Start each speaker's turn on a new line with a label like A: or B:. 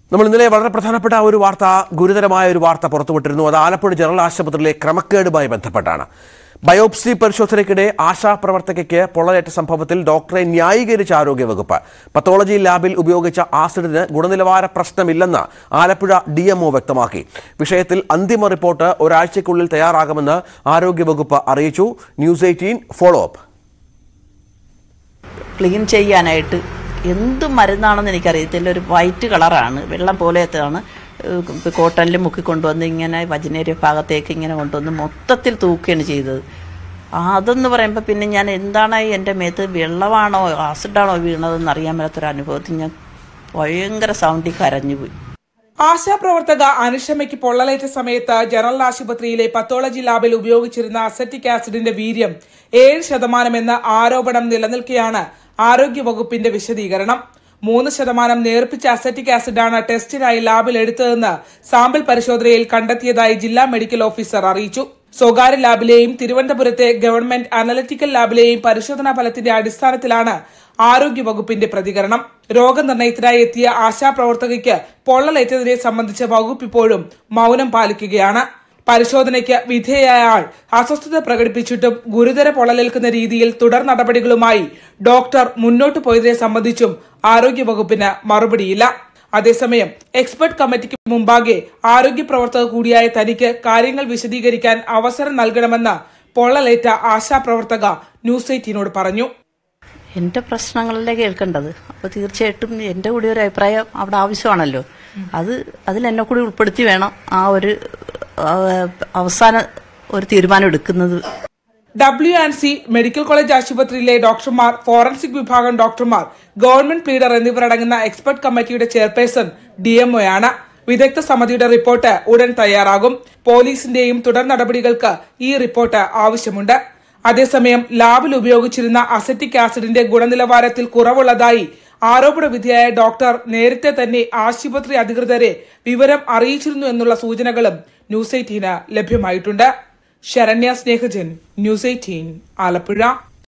A: നമ്മൾ ഇന്നലെ വളരെ പ്രധാനപ്പെട്ട ഒരു വാർത്ത ഗുരുതരമായ ഒരു വാർത്ത പുറത്തുവിട്ടിരുന്നു അത് ആലപ്പുഴ ജനറൽ ആശുപത്രിയിലെ ക്രമക്കേടുമായി ബന്ധപ്പെട്ടാണ് ബയോപ്സി പരിശോധനയ്ക്കിടെ ആശാപ്രവർത്തകയ്ക്ക് പൊള്ളലേറ്റ സംഭവത്തിൽ ഡോക്ടറെ ന്യായീകരിച്ച ആരോഗ്യവകുപ്പ് പത്തോളജി ലാബിൽ ഉപയോഗിച്ച ആസിഡിന് ഗുണനിലവാര പ്രശ്നമില്ലെന്ന് ആലപ്പുഴ ഡി വ്യക്തമാക്കി വിഷയത്തിൽ അന്തിമ റിപ്പോർട്ട് ഒരാഴ്ചയ്ക്കുള്ളിൽ തയ്യാറാകുമെന്ന് ആരോഗ്യവകുപ്പ് അറിയിച്ചു News Eighteen follow up
B: clean ചെയ്യാനായിട്ട് എന്ത് മരുന്നാണെന്ന് എനിക്കറിയത്തില്ല ഒരു വൈറ്റ് കളറാണ് വെള്ളം പോലത്തെയാണ് കോട്ടണിൽ മുക്കി കൊണ്ടുവന്ന് ഇങ്ങനെ വജനേരിയ ഭാഗത്തേക്ക് ഇങ്ങനെ കൊണ്ടുവന്ന് മൊത്തത്തിൽ തൂക്കുകയാണ് ചെയ്തത് അതെന്ന് പറയുമ്പോൾ പിന്നെ ഞാൻ എന്താണ് എൻ്റെ മേത്ത് വെള്ളമാണോ ആസിഡാണോ വീണതെന്ന് അറിയാൻ മേലാത്തൊരു അനുഭവത്തിൽ ഞാൻ ഭയങ്കര സൗണ്ടിൽ കരഞ്ഞുപോയി
C: ആശാപ്രവർത്തക അനുഷമയ്ക്ക് പൊള്ളലേറ്റ സമയത്ത് ജനറൽ ആശുപത്രിയിലെ പത്തോളജി ലാബിൽ ഉപയോഗിച്ചിരുന്ന അസറ്റിക് ആസിഡിന്റെ വീര്യം ഏഴ് ശതമാനമെന്ന ആരോപണം നിലനിൽക്കെയാണ് ആരോഗ്യവകുപ്പിന്റെ വിശദീകരണം മൂന്ന് ശതമാനം നേർപ്പിച്ച അസറ്റിക് ആസിഡാണ് ടെസ്റ്റിനായി ലാബിൽ എടുത്തതെന്ന് സാമ്പിൾ പരിശോധനയിൽ കണ്ടെത്തിയതായി ജില്ലാ മെഡിക്കൽ ഓഫീസർ അറിയിച്ചു സ്വകാര്യ ലാബിലെയും തിരുവനന്തപുരത്തെ ഗവൺമെന്റ് അനലറ്റിക്കൽ ലാബിലെയും പരിശോധനാ ഫലത്തിന്റെ അടിസ്ഥാനത്തിലാണ് ആരോഗ്യവകുപ്പിന്റെ പ്രതികരണം രോഗനിർണയത്തിനായി എത്തിയ ആശാപ്രവർത്തകയ്ക്ക് പൊള്ളലേറ്റതിനെ സംബന്ധിച്ച വകുപ്പ് ഇപ്പോഴും മൗനം പാലിക്കുകയാണ് പരിശോധനയ്ക്ക് വിധേയയായ ആൾ അസ്വസ്ഥത പ്രകടിപ്പിച്ചിട്ടും ഗുരുതര പൊള്ളലേൽക്കുന്ന രീതിയിൽ തുടർ നടപടികളുമായി ഡോക്ടർ മുന്നോട്ടു പോയതിനെ സംബന്ധിച്ചും ആരോഗ്യവകുപ്പിന് മറുപടിയില്ല അതേസമയം എക്സ്പെർട്ട് കമ്മിറ്റിക്ക് മുമ്പാകെ ആരോഗ്യ പ്രവർത്തക കൂടിയായ തനിക്ക് കാര്യങ്ങൾ വിശദീകരിക്കാൻ അവസരം നൽകണമെന്ന് പൊള്ളലേറ്റ ആശാപ്രവർത്തക ന്യൂസ് എയ്റ്റീനോട് പറഞ്ഞു
B: എൻ്റെ പ്രശ്നങ്ങളല്ലേ കേൾക്കേണ്ടത് അപ്പോൾ തീർച്ചയായിട്ടും എൻ്റെ കൂടി ഒരു അഭിപ്രായം അവിടെ ആവശ്യമാണല്ലോ അത് അതിൽ എന്നെ കൂടി ഉൾപ്പെടുത്തി വേണം ആ ഒരു ആ, അവസാന ഒരു തീരുമാനം എടുക്കുന്നത്
C: W and C medical college ആശുപത്രിയിലെ ഡോക്ടർമാർ ഫോറൻസിക് വിഭാഗം ഡോക്ടർമാർ ഗവൺമെന്റ് പ്ലീഡർ എന്നിവരടങ്ങുന്ന എക്സ്പെർട്ട് കമ്മിറ്റിയുടെ ചെയർപേഴ്സൺ ഡിഎംഒയാണ് വിദഗ്ധ സമിതിയുടെ റിപ്പോർട്ട് ഉടൻ തയ്യാറാകും പോലീസിന്റെയും തുടർ നടപടികൾക്ക് ഈ റിപ്പോർട്ട് ആവശ്യമുണ്ട് അതേസമയം ലാബിൽ ഉപയോഗിച്ചിരുന്ന അസറ്റിക് ആസിഡിന്റെ ഗുണനിലവാരത്തിൽ കുറവുള്ളതായി ആരോപണ വിധേയായ ഡോക്ടർ നേരത്തെ തന്നെ ആശുപത്രി അധികൃതരെ വിവരം അറിയിച്ചിരുന്നു എന്നുള്ള സൂചനകളും ന്യൂസ് എയ്റ്റീന് ലഭ്യമായിട്ടുണ്ട് ശരണ്യ സ്നേഹജൻ ന്യൂസ് എയ്റ്റീൻ ആലപ്പുഴ